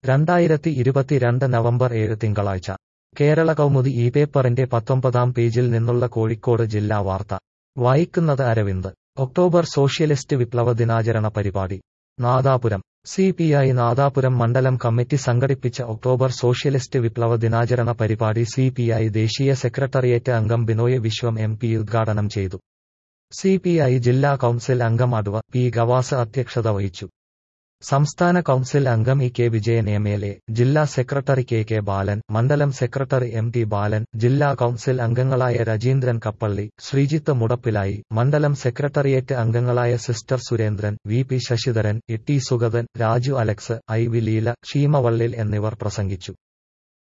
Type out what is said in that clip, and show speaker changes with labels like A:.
A: രണ്ടായിരത്തി ഇരുപത്തിരണ്ട് നവംബർ ഏഴ് തിങ്കളാഴ്ച കേരള കൗമുദി ഈ പേപ്പറിന്റെ പത്തൊമ്പതാം പേജിൽ നിന്നുള്ള കോഴിക്കോട് ജില്ലാ വാർത്ത വായിക്കുന്നത് അരവിന്ദ് ഒക്ടോബർ സോഷ്യലിസ്റ്റ് വിപ്ലവ ദിനാചരണ പരിപാടി Nadapuram C P I Nadapuram മണ്ഡലം കമ്മിറ്റി സംഘടിപ്പിച്ച ഒക്ടോബർ സോഷ്യലിസ്റ്റ് വിപ്ലവ ദിനാചരണ പരിപാടി സി പി ഐ ദേശീയ സെക്രട്ടേറിയറ്റ് അംഗം ബിനോയ് വിശ്വം എം പി ഉദ്ഘാടനം ചെയ്തു സി പി ഐ ജില്ലാ കൌൺസിൽ അംഗം അഡ്വ പി ഗവാസ് അധ്യക്ഷത വഹിച്ചു സംസ്ഥാന കൌൺസിൽ അംഗം E K Vijayan M L A ജില്ലാ സെക്രട്ടറി കെ കെ ബാലൻ മണ്ഡലം സെക്രട്ടറി എം ടി ബാലൻ ജില്ലാ കൌൺസിൽ അംഗങ്ങളായ രജീന്ദ്രൻ കപ്പള്ളി ശ്രീജിത്ത് മുടപ്പിലായി മണ്ഡലം സെക്രട്ടേറിയറ്റ് അംഗങ്ങളായ sister Surendran V P Sasidharan E T Sugathan Raju Alex I V Leela ഷീമവള്ളിൽ എന്നിവർ പ്രസംഗിച്ചു